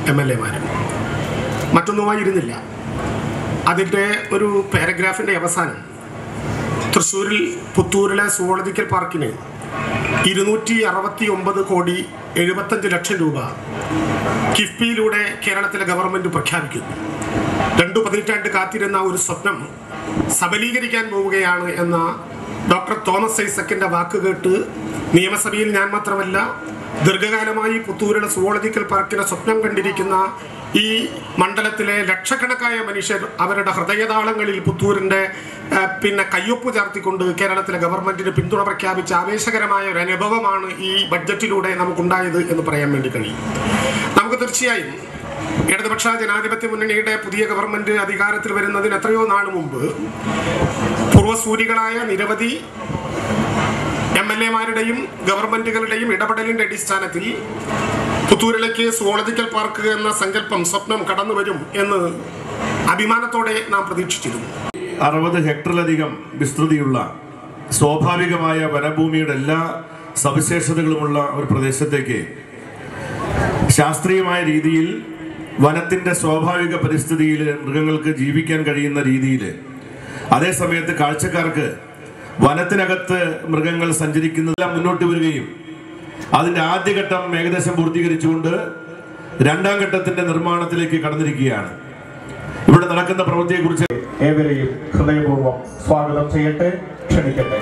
M L എമാരും മറ്റൊന്നുമായി ഇരുന്നില്ല അതിൻ്റെ ഒരു പാരഗ്രാഫിൻ്റെ അവസാനം തൃശ്ശൂരിൽ പുത്തൂരിലെ സുവോളജിക്കൽ പാർക്കിന് ഇരുന്നൂറ്റി അറുപത്തി ഒമ്പത് കോടി എഴുപത്തഞ്ച് ലക്ഷം രൂപ കിഫ്ബിയിലൂടെ കേരളത്തിലെ ഗവൺമെൻറ് പ്രഖ്യാപിക്കുന്നു രണ്ടു പതിറ്റാണ്ട് കാത്തിരുന്ന ഒരു സ്വപ്നം സബലീകരിക്കാൻ പോവുകയാണ് എന്ന ഡോക്ടർ തോമസ് ഐസക്കിൻ്റെ വാക്ക് കേട്ട് നിയമസഭയിൽ ഞാൻ മാത്രമല്ല ദീർഘകാലമായി പുത്തൂരിലെ സുവോളജിക്കൽ പാർക്കിനെ സ്വപ്നം കണ്ടിരിക്കുന്ന ഈ മണ്ഡലത്തിലെ ലക്ഷക്കണക്കായ മനുഷ്യർ അവരുടെ ഹൃദയതാളങ്ങളിൽ പുത്തൂരിൻ്റെ ആ, പിന്നെ കയ്യൊപ്പ് ചാർത്തിക്കൊണ്ട് കേരളത്തിലെ ഗവൺമെന്റിന് പിന്തുണ പ്രഖ്യാപിച്ച ആവേശകരമായ ഒരു അനുഭവമാണ് ഈ ബഡ്ജറ്റിലൂടെ നമുക്കുണ്ടായത് എന്ന് പറയാൻ വേണ്ടി കഴിയും നമുക്ക് തീർച്ചയായും ഇടതുപക്ഷ ജനാധിപത്യ മുന്നണിയുടെ പുതിയ ഗവൺമെന്റ് അധികാരത്തിൽ വരുന്നതിന് എത്രയോ നാൾ മുമ്പ് പൂർവ്വസൂരികളായ നിരവധി എം എൽ എമാരുടെയും ഗവൺമെന്റുകളുടെയും ഇടപെടലിന്റെ അടിസ്ഥാനത്തിൽ പുത്തൂരിലേക്ക് സുവോളജിക്കൽ പാർക്ക് എന്ന സങ്കല്പം സ്വപ്നം കടന്നു വരും എന്ന് അഭിമാനത്തോടെ നാം പ്രതീക്ഷിച്ചിരുന്നു അറുപത് ഹെക്ടറിലധികം വിസ്തൃതിയുള്ള സ്വാഭാവികമായ വനഭൂമിയുടെ എല്ലാ സവിശേഷതകളുമുള്ള ഒരു പ്രദേശത്തേക്ക് ശാസ്ത്രീയമായ രീതിയിൽ വനത്തിൻ്റെ സ്വാഭാവിക പരിസ്ഥിതിയിൽ മൃഗങ്ങൾക്ക് ജീവിക്കാൻ കഴിയുന്ന രീതിയിൽ അതേസമയത്ത് കാഴ്ചക്കാർക്ക് വനത്തിനകത്ത് മൃഗങ്ങൾ സഞ്ചരിക്കുന്നതെല്ലാം മുന്നോട്ട് വരികയും അതിൻ്റെ ആദ്യഘട്ടം ഏകദേശം പൂർത്തീകരിച്ചുകൊണ്ട് രണ്ടാം ഘട്ടത്തിൻ്റെ നിർമ്മാണത്തിലേക്ക് കടന്നിരിക്കുകയാണ് ഇവിടെ നടക്കുന്ന പ്രവൃത്തിയെക്കുറിച്ച് ഏവരെയും ഹൃദയപൂർവ്വം സ്വാഗതം ചെയ്യട്ടെ ക്ഷണിക്കട്ടെ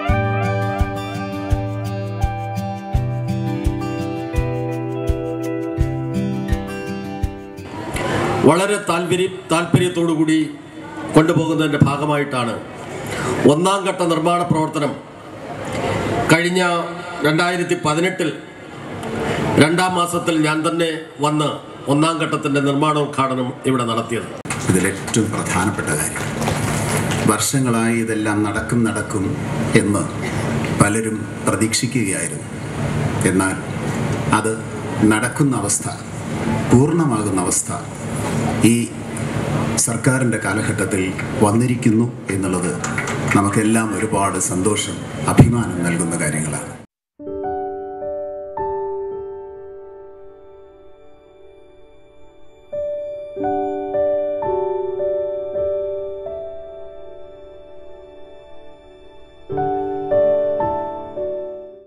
വളരെ താല്പര്യ താല്പര്യത്തോടുകൂടി കൊണ്ടുപോകുന്നതിൻ്റെ ഭാഗമായിട്ടാണ് ഒന്നാം ഘട്ട നിർമ്മാണ പ്രവർത്തനം കഴിഞ്ഞ രണ്ടായിരത്തി പതിനെട്ടിൽ രണ്ടാം മാസത്തിൽ ഞാൻ തന്നെ വന്ന് ഒന്നാം ഘട്ടത്തിൻ്റെ നിർമ്മാണോദ്ഘാടനം ഇവിടെ നടത്തിയത് ഇതിലേറ്റവും പ്രധാനപ്പെട്ട കാര്യം വർഷങ്ങളായി ഇതെല്ലാം നടക്കും നടക്കും എന്ന് പലരും പ്രതീക്ഷിക്കുകയായിരുന്നു എന്നാൽ അത് നടക്കുന്ന അവസ്ഥ പൂർണ്ണമാകുന്ന അവസ്ഥ ഈ സർക്കാരിൻ്റെ കാലഘട്ടത്തിൽ വന്നിരിക്കുന്നു എന്നുള്ളത് നമുക്കെല്ലാം ഒരുപാട് സന്തോഷം അഭിമാനം നൽകുന്ന കാര്യങ്ങളാണ്